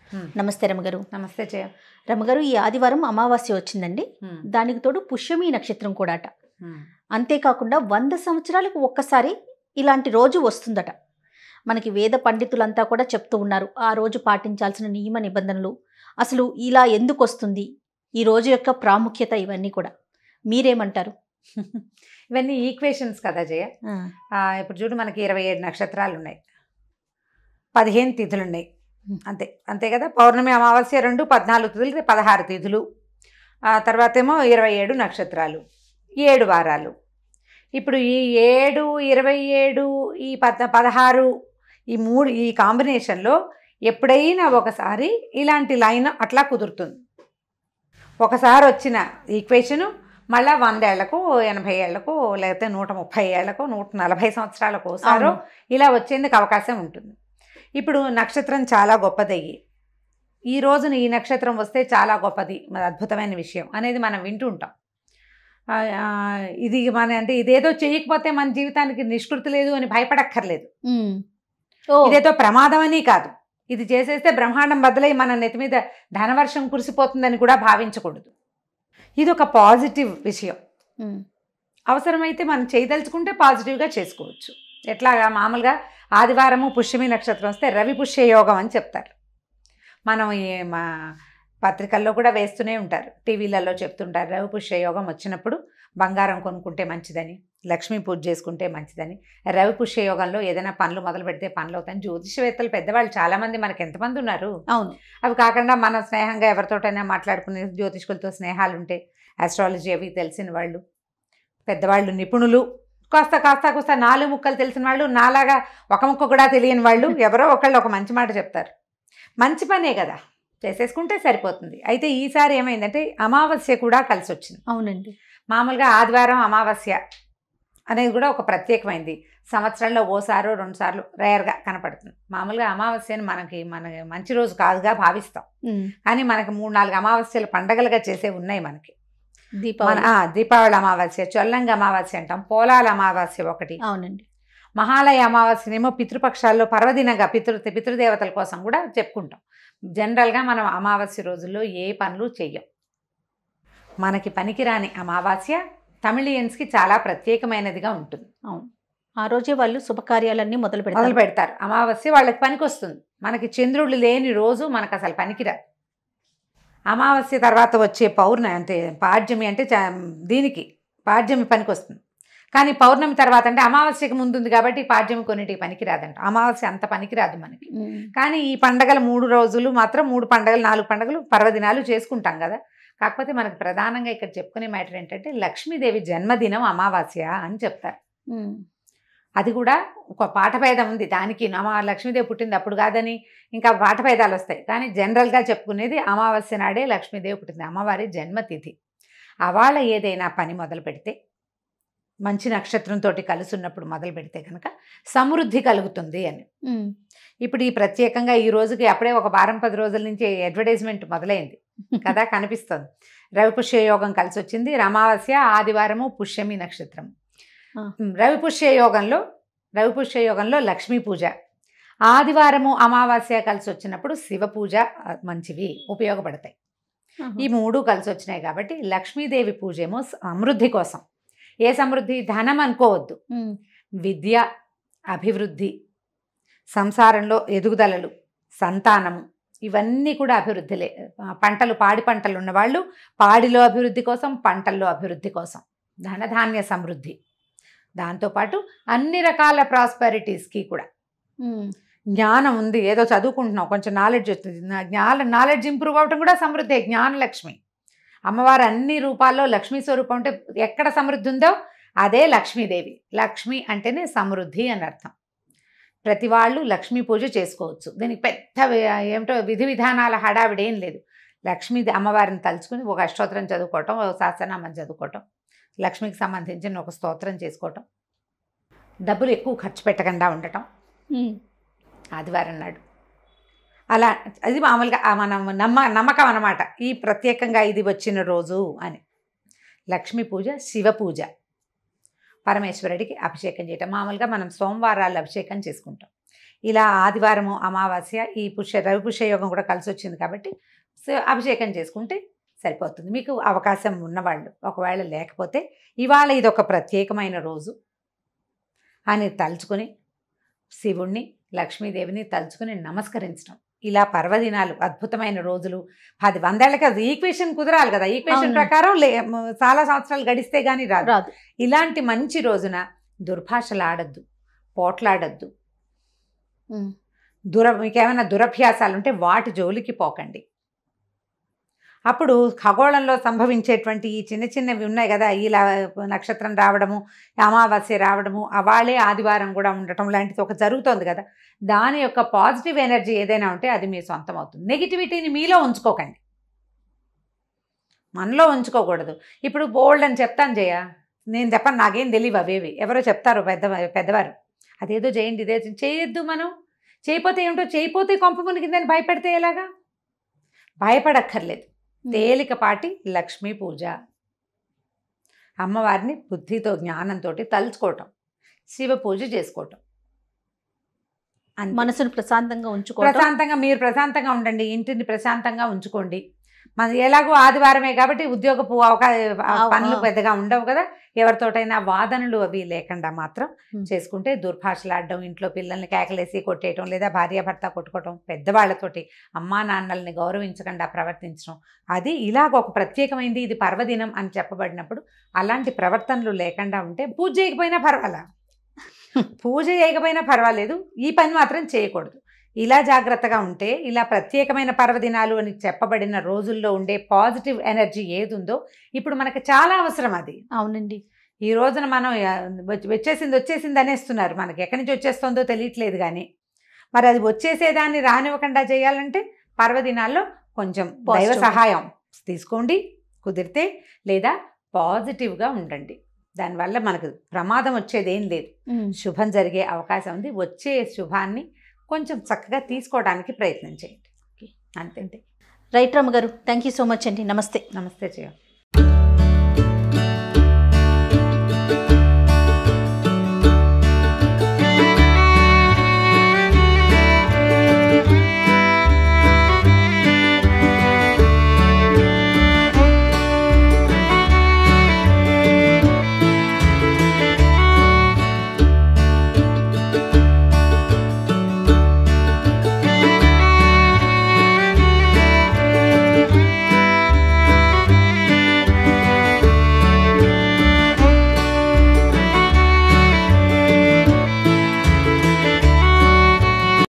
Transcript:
Hmm. నమస్తే రమగారు నమస్తే జయ రమగారు ఈ ఆదివారం అమావాస్య వచ్చిందండి దానికి తోడు పుష్యమి నక్షత్రం కూడా అట అంతేకాకుండా వంద సంవత్సరాలకు ఒక్కసారి ఇలాంటి రోజు వస్తుందట మనకి వేద పండితులంతా కూడా చెప్తూ ఉన్నారు ఆ రోజు పాటించాల్సిన నియమ నిబంధనలు అసలు ఇలా ఎందుకు వస్తుంది ఈ రోజు యొక్క ప్రాముఖ్యత ఇవన్నీ కూడా మీరేమంటారు ఇవన్నీ ఈక్వేషన్స్ కదా జయ ఆ, ఇప్పుడు చూడు మనకి ఇరవై ఏడు నక్షత్రాలు ఉన్నాయి పదిహేను తిథులు ఉన్నాయి Hmm. అంతే అంతే కదా పౌర్ణమి అమావాస్య రెండు పద్నాలుగు తిథులు పదహారు తిథులు ఆ తర్వాత ఏమో ఇరవై ఏడు నక్షత్రాలు ఏడు వారాలు ఇప్పుడు ఈ ఏడు ఇరవై ఏడు ఈ పద పదహారు ఈ మూడు ఈ కాంబినేషన్లో ఎప్పుడైనా ఒకసారి ఇలాంటి లైన్ అట్లా కుదురుతుంది ఒకసారి వచ్చిన ఈక్వేషను మళ్ళా వందేళ్లకు ఎనభై ఏళ్లకు లేకపోతే నూట ముప్పై ఏళ్లకు నూట నలభై సంవత్సరాలకు ఒకసారో అవును. ఇలా వచ్చేందుకు అవకాశం ఉంటుంది ఇప్పుడు నక్షత్రం చాలా గొప్పదయ్యి ఈ రోజున ఈ నక్షత్రం వస్తే చాలా గొప్పది మరి అద్భుతమైన విషయం అనేది మనం వింటూ ఉంటాం ఆ, ఆ, ఇది మన అంటే ఇదేదో చేయకపోతే మన జీవితానికి నిష్కృతి లేదు అని భయపడక్కర్లేదు ఉమ్. ఓ ఇదేదో ప్రమాదం అని కాదు ఇది చేసేస్తే బ్రహ్మాండం బదులై మన నెత్తి మీద ధనవర్షం కురిసిపోతుందని కూడా భావించకూడదు ఇది ఒక పాజిటివ్ విషయం ఉమ్. అవసరమైతే మనం చేయదలుచుకుంటే పాజిటివ్గా చేసుకోవచ్చు ఎట్లాగా మామూలుగా ఆదివారము పుష్యమి నక్షత్రం వస్తే రవి పుష్య యోగం అని చెప్తారు మనం ఈ మా పత్రికల్లో కూడా వేస్తూనే ఉంటారు టీవీలలో చెప్తుంటారు రవి పుష్య యోగం వచ్చినప్పుడు బంగారం కొనుక్కుంటే మంచిదని లక్ష్మీ పూజ చేసుకుంటే మంచిదని రవి పుష్య యోగంలో ఏదైనా పనులు మొదలు పెడితే పనులు అవుతాయి జ్యోతిషవేత్తలు పెద్దవాళ్ళు చాలామంది మనకి ఎంతమంది ఉన్నారు అవును అవి కాకుండా మనం స్నేహంగా ఎవరితోటైనా మాట్లాడుకునే జ్యోతిష్కులతో స్నేహాలు ఉంటే ఆస్ట్రాలజీ అవి తెలిసిన వాళ్ళు పెద్దవాళ్ళు నిపుణులు కాస్త కాస్త కాస్త నాలుగు ముక్కలు తెలిసిన వాళ్ళు నాలాగా ఒక ముక్క కూడా తెలియని వాళ్ళు ఎవరో ఒకళ్ళు ఒక మంచి మాట చెప్తారు మంచి పనే కదా చేసేసుకుంటే సరిపోతుంది అయితే ఈసారి ఏమైందంటే అమావాస్య కూడా కలిసి వచ్చింది అవునండి మామూలుగా ఆదివారం అమావాస్య అనేది కూడా ఒక ప్రత్యేకమైంది సంవత్సరంలో ఓసారో రెండు సార్లు రేర్గా కనపడుతుంది మామూలుగా అమావాస్యని మనకి మన మంచి రోజు కాదుగా భావిస్తాం ఉమ్. కానీ మనకి మూడు నాలుగు అమావాస్యలు పండగలుగా చేసే ఉన్నాయి మనకి మన దీపావళి ఆ, దీపావళి అమావాస్య చొల్లంగి అమావాస్య అంటాం పోలాల అమావాస్య ఒకటి అవునండి మహాలయ అమావాస్యనేమో పితృపక్షాల్లో పర్వదినంగా పితృ పితృదేవతల కోసం కూడా చెప్పుకుంటాం జనరల్గా మనం అమావాస్య రోజుల్లో ఏ పనులు చెయ్యం మనకి పనికిరాని అమావాస్య తమిళియన్స్కి చాలా ప్రత్యేకమైనదిగా ఉంటుంది ఆ రోజే వాళ్ళు శుభకార్యాలన్నీ మొదలు మొదలు పెడతారు పెడతారు అమావాస్య వాళ్ళకి పనికి వస్తుంది మనకి చంద్రుడు లేని రోజు మనకు అసలు పనికిరాదు అమావాస్య తర్వాత వచ్చే పౌర్ణమి అంటే పాడ్యమి అంటే చా- దీనికి పాడ్యమి పనికి వస్తుంది కానీ పౌర్ణమి తర్వాత అంటే అమావాస్యకి ముందు ఉంది కాబట్టి పాడ్యమి కొన్నిటికి పనికిరాదంట అమావాస్య అంత పనికిరాదు మనకి ఉమ్. కానీ ఈ పండగలు మూడు రోజులు మాత్రం మూడు పండగలు నాలుగు పండగలు పర్వదినాలు చేసుకుంటాం కదా కాకపోతే మనకు ప్రధానంగా ఇక్కడ చెప్పుకునే మ్యాటర్ ఏంటంటే లక్ష్మీదేవి జన్మదినం అమావాస్య అని చెప్తారు ఉమ్. అది కూడా ఒక పాఠభేదం ఉంది దానికి అమా లక్ష్మీదేవి పుట్టింది అప్పుడు కాదని ఇంకా పాఠభేదాలు వస్తాయి కానీ జనరల్గా చెప్పుకునేది అమావాస్య నాడే లక్ష్మీదేవి పుట్టింది అమ్మవారి జన్మతిథి అవాళ ఏదైనా పని మొదలు పెడితే మంచి నక్షత్రంతో కలిసి ఉన్నప్పుడు మొదలు పెడితే కనుక సమృద్ధి కలుగుతుంది అని ఉమ్. ఇప్పుడు ఈ ప్రత్యేకంగా ఈ రోజుకి అప్పుడే ఒక వారం పది రోజుల నుంచి అడ్వర్టైజ్మెంట్ మొదలైంది కదా కనిపిస్తుంది రవి పుష్య యోగం కలిసి వచ్చింది అమావాస్య ఆదివారము పుష్యమి నక్షత్రం ఆ. ఉమ్, రవి పుష్య యోగంలో రవి పుష్య యోగంలో లక్ష్మీ పూజ ఆదివారము అమావాస్య కలిసి వచ్చినప్పుడు శివ పూజ ఆ, మంచివి ఉపయోగపడతాయి ఈ మూడు కలిసి వచ్చినాయి కాబట్టి లక్ష్మీదేవి పూజ ఏమో సమృద్ధి కోసం ఏ సమృద్ధి ధనం అనుకోవద్దు ఉమ్. విద్య అభివృద్ధి సంసారంలో ఎదుగుదలలు సంతానము ఇవన్నీ కూడా అభివృద్ధిలే ఆ, పంటలు పాడి పంటలు ఉన్నవాళ్ళు పాడిలో అభివృద్ధి కోసం పంటల్లో అభివృద్ధి కోసం ధనధాన్య సమృద్ధి దాంతోపాటు అన్ని రకాల ప్రాస్పెరిటీస్కి కూడా ఉమ్. జ్ఞానం ఉంది ఏదో చదువుకుంటున్నాం కొంచెం నాలెడ్జ్ వస్తుంది నా జ్ఞాన నాలెడ్జ్ ఇంప్రూవ్ అవటం కూడా సమృద్ధి జ్ఞానలక్ష్మి అమ్మవారు అన్ని రూపాల్లో లక్ష్మీ స్వరూపం అంటే ఎక్కడ సమృద్ధి ఉందో అదే లక్ష్మీదేవి లక్ష్మి అంటేనే సమృద్ధి అని అర్థం ప్రతి వాళ్ళు లక్ష్మీ పూజ చేసుకోవచ్చు దీనికి పెద్ద వి- ఏమిటో విధి విధానాల హడావిడి ఏం లేదు లక్ష్మీ అమ్మవారిని తలుచుకుని ఒక అష్టోత్తరం చదువుకోవటం ఒక సహస్రనామం చదువుకోవటం లక్ష్మికి సంబంధించిన ఒక స్తోత్రం చేసుకోవటం డబ్బులు ఎక్కువ ఖర్చు పెట్టకుండా ఉండటం ఉమ్. ఆదివారం నాడు అలా అది మామూలుగా ఆ మనం నమ్మ నమ్మకం అన్నమాట ఈ ప్రత్యేకంగా ఇది వచ్చిన రోజు అని లక్ష్మీ పూజ శివ పూజ పరమేశ్వరుడికి అభిషేకం చేయటం మామూలుగా మనం సోమవారాలు అభిషేకం చేసుకుంటాం ఇలా ఆదివారము అమావాస్య ఈ పుష్య రవి పుష్య యోగం కూడా కలిసి వచ్చింది కాబట్టి సో అభిషేకం చేసుకుంటే సరిపోతుంది మీకు అవకాశం ఉన్నవాళ్ళు ఒకవేళ లేకపోతే ఇవాళ ఇది ఒక ప్రత్యేకమైన రోజు అని తలుచుకొని శివుణ్ణి లక్ష్మీదేవిని తలుచుకుని నమస్కరించడం ఇలా పర్వదినాలు అద్భుతమైన రోజులు పది వందేళ్ళకి అది ఈక్వేషన్ కుదరాలి కదా ఈక్వేషన్ అవును. ప్రకారం లే మ- చాలా సంవత్సరాలు గడిస్తే గానీ రాదు రాదు ఇలాంటి మంచి రోజున దుర్భాషలు ఆడద్దు పోట్లాడద్దు ఉమ్. దుర మీకేమైనా దురభ్యాసాలు ఉంటే వాటి జోలికి పోకండి అప్పుడు ఖగోళంలో సంభవించేటువంటి ఈ చిన్న చిన్నవి ఉన్నాయి కదా ఇలా నక్షత్రం రావడము అమావాస్య రావడము అవాళే ఆదివారం కూడా ఉండటం లాంటిది ఒక జరుగుతోంది కదా దాని యొక్క పాజిటివ్ ఎనర్జీ ఏదైనా ఉంటే అది మీ సొంతం అవుతుంది నెగిటివిటీని మీలో ఉంచుకోకండి మనలో ఉంచుకోకూడదు ఇప్పుడు బోల్డ్ అని చెప్తాను జయ నేను చెప్పను నాకేం తెలియవు అవేవి ఎవరో చెప్తారు పెద్ద పెద్దవారు అదేదో చేయండి ఇదే చేయండి. చేయొద్దు మనం చేయపోతే ఏమిటో చేయపోతే కొంప మునిగిందని భయపెడితే ఎలాగా భయపడక్కర్లేదు తేలికపాటి లక్ష్మీ పూజ అమ్మవారిని బుద్ధితో జ్ఞానంతో తలుచుకోవటం శివ పూజ చేసుకోవటం అంతే. మనసును ప్రశాంతంగా ఉంచుకోవడం ప్రశాంతంగా మీరు ప్రశాంతంగా ఉండండి ఇంటిని ప్రశాంతంగా ఉంచుకోండి మన ఎలాగో ఆదివారమే కాబట్టి ఉద్యోగపు అవకాశ ఆ, పనులు ఆ. పెద్దగా ఉండవు కదా ఎవరితోటైనా వాదనలు అవి లేకుండా మాత్రం Hmm. చేసుకుంటే దుర్భాషలాడడం ఇంట్లో పిల్లల్ని కేకలేసి కొట్టేయటం లేదా భార్యాభర్త కొట్టుకోవటం పెద్దవాళ్ళతోటి అమ్మా నాన్నల్ని గౌరవించకుండా ప్రవర్తించడం అది ఇలాగ ఒక ప్రత్యేకమైంది ఇది పర్వదినం అని చెప్పబడినప్పుడు అలాంటి ప్రవర్తనలు లేకుండా ఉంటే పూజ చేయకపోయినా పర్వాలా పూజ చేయకపోయినా పర్వాలేదు ఈ పని మాత్రం చేయకూడదు ఇలా జాగ్రత్తగా ఉంటే ఇలా ప్రత్యేకమైన పర్వదినాలు అని చెప్పబడిన రోజుల్లో ఉండే పాజిటివ్ ఎనర్జీ ఏది ఉందో ఇప్పుడు మనకు చాలా అవసరం అది అవునండి ఈ రోజున మనం ఆ, వచ్చి- వచ్చేసింది వచ్చేసింది అనేస్తున్నారు మనకి ఎక్కడి నుంచి వచ్చేస్తుందో తెలియట్లేదు కానీ మరి అది వచ్చేసేదాన్ని రానివ్వకుండా చేయాలంటే పర్వదినాల్లో కొంచెం దైవ Positive. సహాయం తీసుకోండి కుదిరితే లేదా పాజిటివ్గా ఉండండి దానివల్ల మనకు ప్రమాదం వచ్చేది ఏం లేదు ఉమ్. శుభం జరిగే అవకాశం ఉంది వచ్చే శుభాన్ని కొంచెం చక్కగా తీసుకోవడానికి ప్రయత్నం చేయండి అంతే రైట్ రమ్మ గారు థ్యాంక్ యూ సో మచ్ అండి నమస్తే నమస్తే చేయ